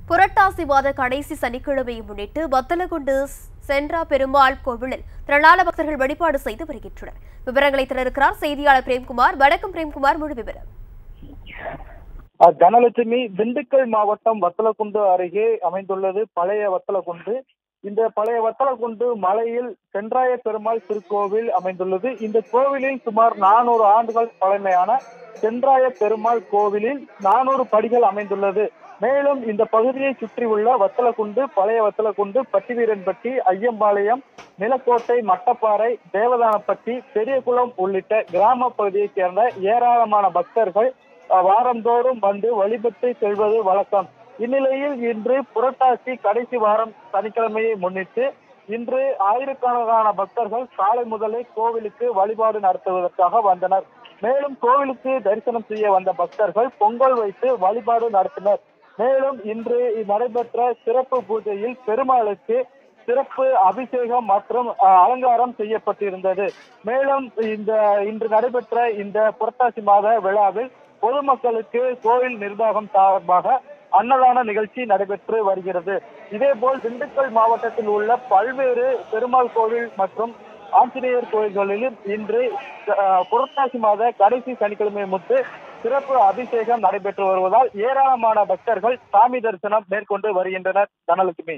புரட்டாசி மாத கடைசி சனிக்கிழமையை முன்னிட்டு வத்தலகுண்டு சென்றா பெருமாள் கோவிலில் திரளான பக்தர்கள் வழிபாடு செய்து வருகின்றனர் விவரங்களை திறக்கிறார் செய்தியாளர் பிரேம்குமார் வணக்கம் பிரேம்குமார் முழு விவரம் அஹ் தனலட்சுமி திண்டுக்கல் மாவட்டம் வத்தலக்குண்டு அருகே அமைந்துள்ளது பழைய வத்தலக்குண்டு இந்த பழைய வத்தலக்குண்டு மலையில் சென்றாய பெருமாள் திருக்கோவில் அமைந்துள்ளது இந்த கோவிலில் சுமார் நானூறு ஆண்டுகள் பழமையான சென்றாய பெருமாள் கோவிலில் நானூறு படிகள் அமைந்துள்ளது மேலும் இந்த பகுதியை சுற்றியுள்ள வத்தலக்குண்டு பழைய வத்தலக்குண்டு பட்டிவீரன்பட்டி ஐயம்பாளையம் நிலக்கோட்டை மட்டப்பாறை தேவதானப்பட்டி பெரியகுளம் உள்ளிட்ட கிராம பகுதியைச் சேர்ந்த ஏராளமான பக்தர்கள் அஹ், வாரந்தோறும் வந்து வழிபட்டு செல்வது வழக்கம் இந்நிலையில் இன்று புரட்டாசி கடைசி வாரம் சனிக்கிழமையை முன்னிட்டு இன்று ஆயிரக்கணக்கான பக்தர்கள் காலை முதலே கோவிலுக்கு வழிபாடு நடத்துவதற்காக வந்தனர் மேலும் கோவிலுக்கு தரிசனம் செய்ய வந்த பக்தர்கள் பொங்கல் வைத்து வழிபாடு நடத்தினர் மேலும் இன்று நடைபெற்ற சிறப்பு பூஜையில் பெருமாளுக்கு சிறப்பு அபிஷேகம் மற்றும் அஹ், அலங்காரம் செய்யப்பட்டிருந்தது மேலும் இந்த இன்று நடைபெற்ற இந்த புரட்டாசி மாத விழாவில் பொதுமக்களுக்கு கோயில் நிர்வாகம் சார்பாக அன்னதான நிகழ்ச்சி நடைபெற்று வருகிறது இதேபோல் திண்டுக்கல் மாவட்டத்தில் உள்ள பல்வேறு பெருமாள் கோவில் மற்றும் ஆஞ்சநேயர் கோயில்களிலும் இன்று அஹ், புரட்டாசி மாத கடைசி சனிக்கிழமை முத்து சிறப்பு அபிஷேகம் நடைபெற்று வருவதால் ஏராளமான பக்தர்கள் சாமி தரிசனம் மேற்கொண்டு வருகின்றனர் தனலட்சுமி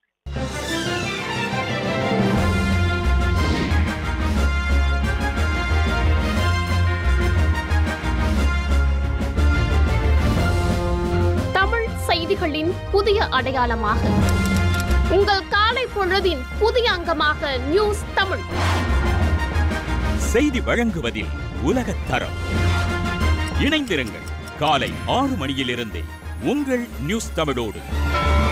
தமிழ் செய்திகளின் புதிய அடையாளமாக உங்கள் காலை பொழுதின் புதிய அங்கமாக நியூஸ் தமிழ் செய்தி வழங்குவதில் உலகத் தரம் இணைந்திருங்கள் காலை ஆறு மணியிலிருந்தே உங்கள் நியூஸ் தமிழோடு